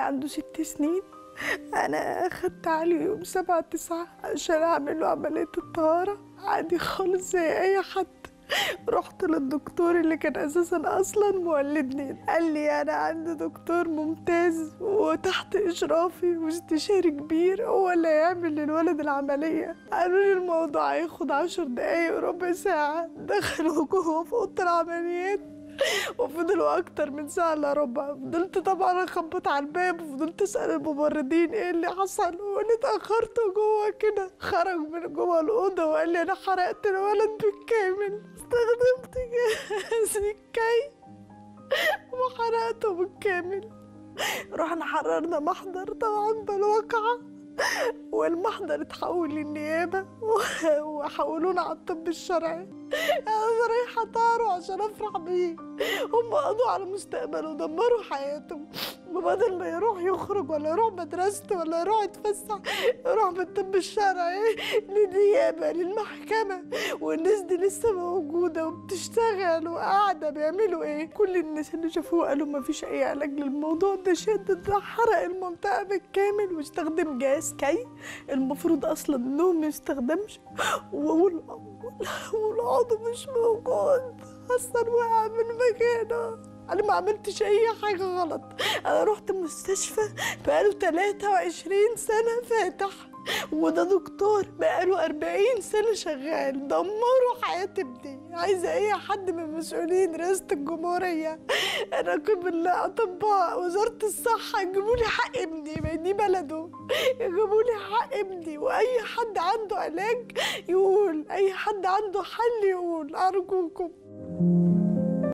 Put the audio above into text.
عنده ست سنين انا اخدت عليه يوم سبعة تسعة عشان اعمل له عملية الطهارة عادي خالص زي اي حد رحت للدكتور اللي كان اساسا اصلا مولدني قال لي انا عندي دكتور ممتاز وتحت اشرافي واستشاري كبير هو اللي هيعمل للولد العمليه قالوا لي الموضوع هياخد عشر دقايق وربع ساعه دخلوا جوه في اوضه العمليات وفضلوا اكتر من ساعه الا ربع فضلت طبعا اخبط على الباب وفضلت اسال الممرضين ايه اللي حصل وانا اتاخرت جوه كده خرج من جوه الاوضه وقال لي انا حرقت الولد بالكامل استخدمت جهاز الكي وحرقته بالكامل رحنا حررنا محضر طبعا بالواقعة والمحضر اتحول للنيابة وحولونا على الطب الشرعي أنا رايحة طاروا عشان أفرح بيه هم قضوا على مستقبله ودمروا حياته وبدل ما يروح يخرج ولا يروح مدرسته ولا يروح يتفسح يروح من الطب الشرعي للنيابة للمحكمة والناس دي لسه موجودة وبتشتغل وقاعدة بيعملوا ايه كل الناس اللي شافوه قالوا ما فيش أي علاج للموضوع ده شدد ده حرق المنطقة بالكامل واستخدم جهاز كي المفروض أصلا إنه ما يستخدمش وال- والعضو مش موجود أصلا وقع من مكانه أنا ما عملتش أي حاجة غلط أنا رحت مستشفى بقاله 23 سنة فاتح وده دكتور بقاله 40 سنة شغال دمروا حياة ابني عايزة أي حد من مسؤولين رئاسة الجمهورية أنا كنت بالأطباء وزارة الصحة يجيبوا لي حق ابني ما دي بلده يجيبوا لي حق ابني وأي حد عنده علاج يقول أي حد عنده حل يقول أرجوكم